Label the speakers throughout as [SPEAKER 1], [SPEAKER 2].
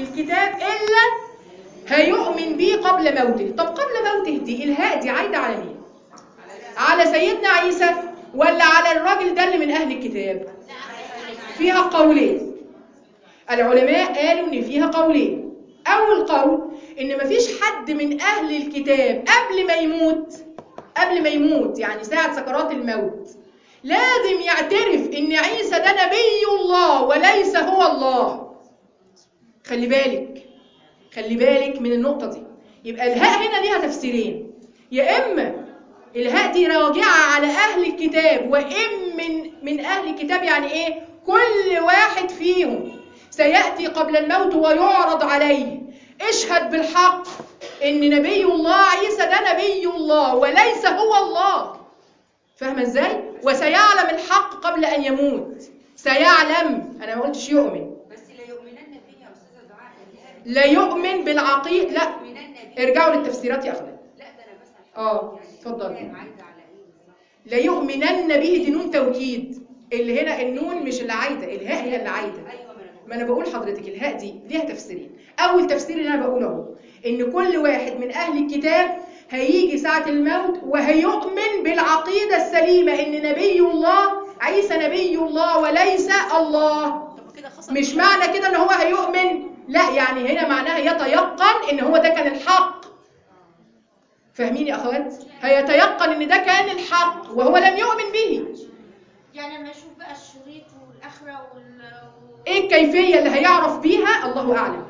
[SPEAKER 1] الكتاب إلا هيؤمن بيه قبل موته طب قبل موته دي الهاء دي عايدة على مين على سيدنا عيسى ولا على الراجل ده اللي من أهل الكتاب فيها قولين العلماء قالوا إن فيها قولين أول قول إن مفيش حد من أهل الكتاب قبل ما يموت قبل ما يموت يعني ساعة سكرات الموت لازم يعترف إن عيسى ده نبي الله وليس هو الله خلي بالك خلي بالك من النقطة دي يبقى الهاء هنا ليها تفسيرين يا إما الهاء دي راجعة على أهل الكتاب وإن من من أهل الكتاب يعني إيه؟ كل واحد فيهم سيأتي قبل الموت ويعرض عليه اشهد بالحق إن نبي الله عيسى ده نبي الله وليس هو الله فاهمة إزاي؟ وسيعلم الحق قبل أن يموت سيعلم أنا ما قلتش يؤمن
[SPEAKER 2] بس لا يؤمنن به يا استاذه دعاء
[SPEAKER 1] لا يؤمن بالعقيد لا
[SPEAKER 2] يؤمنن به
[SPEAKER 1] ارجعوا للتفسيرات يا أخوان
[SPEAKER 2] لا ده انا بسال
[SPEAKER 1] آه،
[SPEAKER 2] يعني
[SPEAKER 1] اتفضلي.
[SPEAKER 2] الآية عايده على ايه بالظبط
[SPEAKER 1] لا يؤمنن به دي نون توكيد اللي هنا النون مش اللي عايده الهاء هي اللي عايده
[SPEAKER 2] ايوه ما انا بقول
[SPEAKER 1] ما انا بقول حضرتك الهاء دي ليها تفسيرين اول تفسير اللي انا بقوله اهو ان كل واحد من اهل الكتاب هيجي ساعة الموت وهيؤمن بالعقيدة السليمة ان نبي الله عيسى نبي الله وليس الله
[SPEAKER 3] طب كده خسر
[SPEAKER 1] مش معنى كده ان هو هيؤمن لا يعني هنا معناها يتيقن ان هو ده كان الحق فاهمين يا اخوات هيتيقن ان ده كان الحق وهو لم يؤمن به
[SPEAKER 4] يعني لما اشوف بقى الشريط والاخره وال و-
[SPEAKER 1] ايه الكيفية اللي هيعرف بيها الله اعلم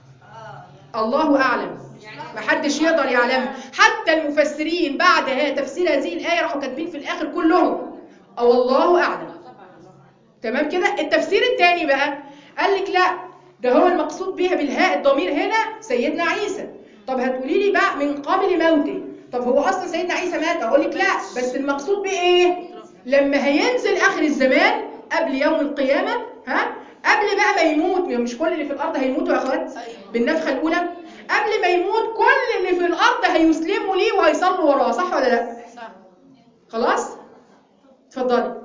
[SPEAKER 4] اه
[SPEAKER 1] الله اعلم محدش يقدر يعلمها حتى المفسرين بعد ها- تفسير هذه الآية راحوا كاتبين في الآخر كلهم أو الله أعلم تمام كده التفسير الثاني بقى قال لك لا ده هو المقصود بها بالهاء الضمير هنا سيدنا عيسى طب هتقولي لي بقى من قبل موته طب هو اصلا سيدنا عيسى مات اقول لك لا بس المقصود بايه لما هينزل اخر الزمان قبل يوم القيامه ها قبل بقى ما يموت مش كل اللي في الارض هيموتوا يا اخوات بالنفخه الاولى قبل ما يموت كل اللي في الارض هيسلموا ليه وهيصلوا وراه صح ولا لا
[SPEAKER 3] صح
[SPEAKER 1] خلاص اتفضلي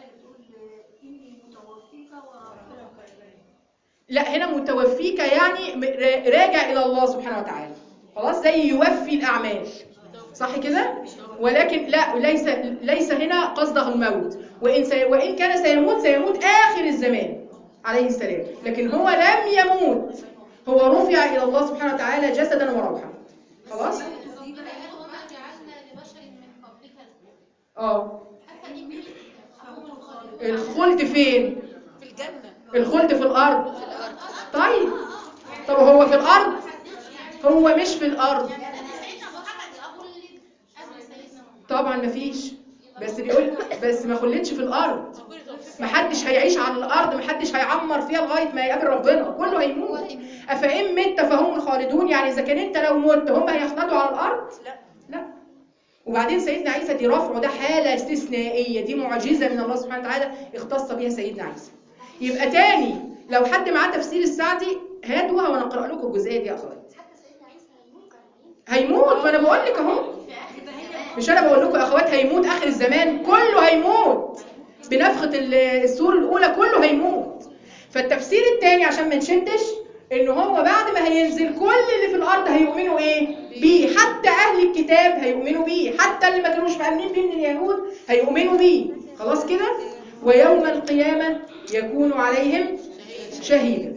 [SPEAKER 1] لا هنا متوفيك يعني م- را- راجع الى الله سبحانه وتعالى خلاص زي يوفي الاعمال صح كده ولكن لا ليس ليس هنا قصده الموت وان سي وان كان سيموت سيموت اخر الزمان عليه السلام لكن هو لم يموت هو رفع الى الله سبحانه وتعالى جسدا وروحا خلاص
[SPEAKER 4] وما جعلنا لبشر من قبلك
[SPEAKER 1] اه
[SPEAKER 4] أفإن ميت فهم الخالدون
[SPEAKER 1] الخلد فين
[SPEAKER 3] في الجنة
[SPEAKER 1] الخلد في الارض طيب طب هو في الارض هو مش في الارض
[SPEAKER 4] سيدنا محمد أقول قبل سيدنا محمد
[SPEAKER 1] طبعا مفيش بس بيقول بس ما خلتش في الارض محدش هيعيش على الارض محدش هيعمر فيها لغايه ما يقابل ربنا كله هيموت افان مت فهم الخالدون يعني اذا كان انت لو مت هم هيخلدوا على الارض
[SPEAKER 3] لا
[SPEAKER 1] لا وبعدين سيدنا عيسى دي رفعه ده حاله استثنائيه دي معجزه من الله سبحانه وتعالى اختص بها سيدنا عيسى يبقى تاني لو حد معاه تفسير السعدي هاتوها وانا اقرا لكم الجزئيه دي يا اخوات
[SPEAKER 4] حتى سيدنا عيسى هيموت ولا
[SPEAKER 1] هيموت ما انا بقول لك اهو
[SPEAKER 4] في آخر الزمان
[SPEAKER 1] مش انا بقول لكم يا اخوات هيموت اخر الزمان كله هيموت بنفخه ال- السور الاولى كله هيموت فالتفسير الثاني عشان ما نشدش ان هو بعد ما هينزل كل اللي في الارض هيؤمنوا ايه بيه حتى اهل الكتاب هيؤمنوا بيه حتى اللي ما كانوش مؤمنين بيه من اليهود هيؤمنوا بيه خلاص كده ويوم القيامه يكون عليهم شهيدا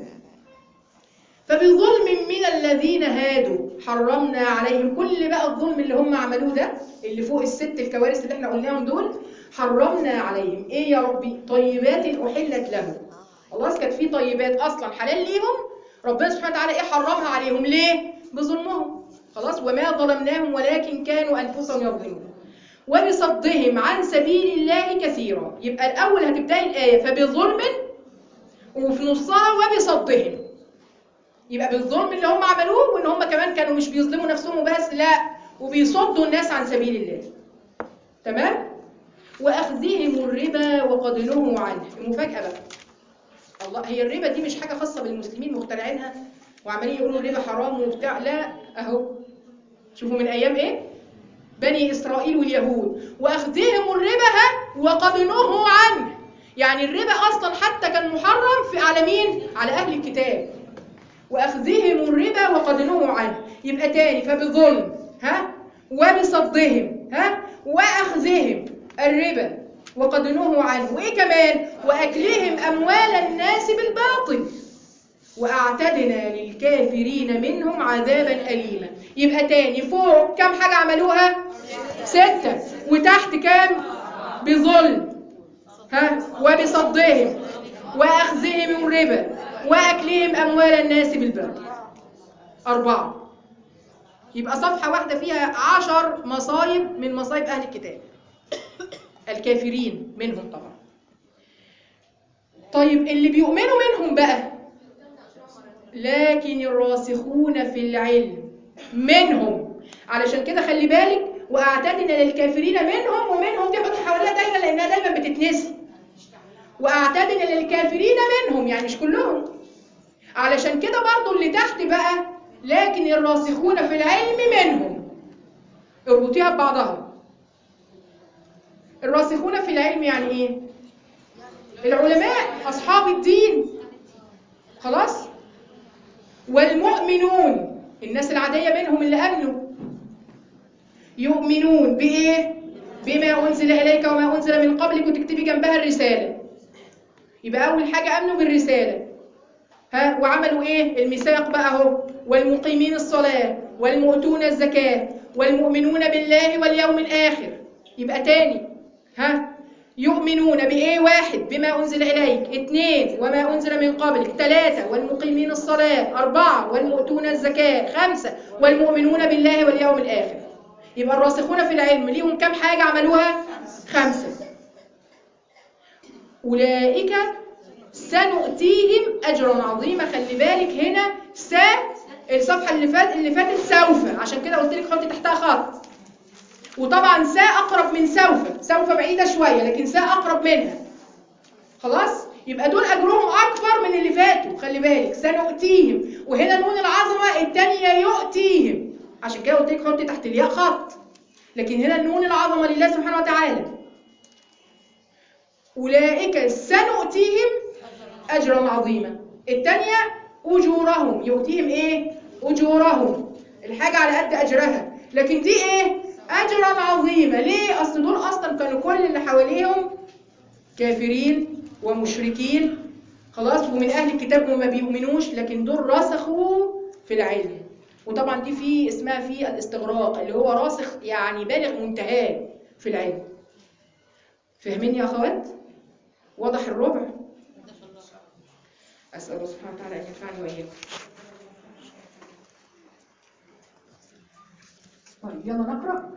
[SPEAKER 1] فبظلم من الذين هادوا حرمنا عليهم كل بقى الظلم اللي هم عملوه ده اللي فوق الست الكوارث اللي احنا قلناهم دول حرمنا عليهم ايه يا ربي طيبات احلت لهم خلاص كانت في طيبات اصلا حلال ليهم ربنا سبحانه وتعالى ايه حرمها عليهم ليه بظلمهم خلاص وما ظلمناهم ولكن كانوا انفسهم يظلمون وبصدهم عن سبيل الله كثيرا يبقى الاول هتبداي الايه فبظلم وفي نصها وبصدهم يبقى بالظلم اللي هم عملوه وان هم كمان كانوا مش بيظلموا نفسهم وبس لا وبيصدوا الناس عن سبيل الله تمام واخذهم الربا وقد نهوا عنه المفاجاه بقى الله هي الربا دي مش حاجه خاصه بالمسلمين مخترعينها وعمالين يقولوا الربا حرام وبتاع لا اهو شوفوا من ايام ايه بني اسرائيل واليهود واخذهم الربا ها وقد نهوا عنه يعني الربا اصلا حتى كان محرم في على مين على اهل الكتاب واخذهم وقد نهوا عنه يبقى تاني فبظلم ها وبصدهم ها واخذهم الربا وقد نهوا عنه وايه كمان واكلهم اموال الناس بالباطل واعتدنا للكافرين منهم عذابا اليما يبقى تاني فوق كم حاجه عملوها سته وتحت كام بظلم ها وبصدهم واخذهم الربا واكلهم اموال الناس بالباطل اربعه يبقى صفحه واحده فيها عشر مصايب من مصايب اهل الكتاب الكافرين منهم طبعا طيب اللي بيؤمنوا منهم بقى لكن الراسخون في العلم منهم علشان كده خلي بالك واعتدنا للكافرين منهم ومنهم دي حط حواليها دايما لانها دايما بتتنسي واعتدنا للكافرين منهم يعني مش كلهم علشان كده برضو اللي تحت بقى لكن الراسخون في العلم منهم اربطيها ببعضها الراسخون في العلم يعني ايه العلماء اصحاب الدين خلاص والمؤمنون الناس العادية منهم اللي امنوا يؤمنون بايه بما انزل اليك وما انزل من قبلك وتكتبي جنبها الرسالة يبقى اول حاجة امنوا بالرسالة ها وعملوا ايه الميثاق بقى اهو والمقيمين الصلاة والمؤتون الزكاة والمؤمنون بالله واليوم الآخر يبقى تاني ها يؤمنون بإيه واحد بما أنزل إليك اثنين وما أنزل من قبلك ثلاثة والمقيمين الصلاة أربعة والمؤتون الزكاة خمسة والمؤمنون بالله واليوم الآخر يبقى الراسخون في العلم ليهم كم حاجة عملوها خمسة أولئك سنؤتيهم أجرا عظيما خلي بالك هنا س الصفحة اللي فات اللي فاتت سوف عشان كده قلت لك حطي تحتها خط وطبعا سا أقرب من سوف سوف بعيدة شوية لكن سا أقرب منها خلاص يبقى دول أجرهم أكبر من اللي فاتوا خلي بالك سنؤتيهم وهنا نون العظمة الثانية يؤتيهم عشان كده قلت لك حطي تحت الياء خط لكن هنا النون العظمة لله سبحانه وتعالى أولئك سنؤتيهم أجرا عظيما الثانية أجورهم يؤتيهم إيه؟ أجورهم الحاجة على قد أجرها لكن دي إيه؟ أجرا عظيما ليه؟ أصل دول أصلا كانوا كل اللي حواليهم كافرين ومشركين خلاص ومن أهل الكتاب وما بيؤمنوش لكن دول رسخوا في العلم وطبعا دي في اسمها في الاستغراق اللي هو راسخ يعني بالغ منتهاه في العلم فاهمين يا أخوات؟ واضح الربع؟ أسأل الله سبحانه وتعالى أن ينفعني وإياكم طيب يلا نقرأ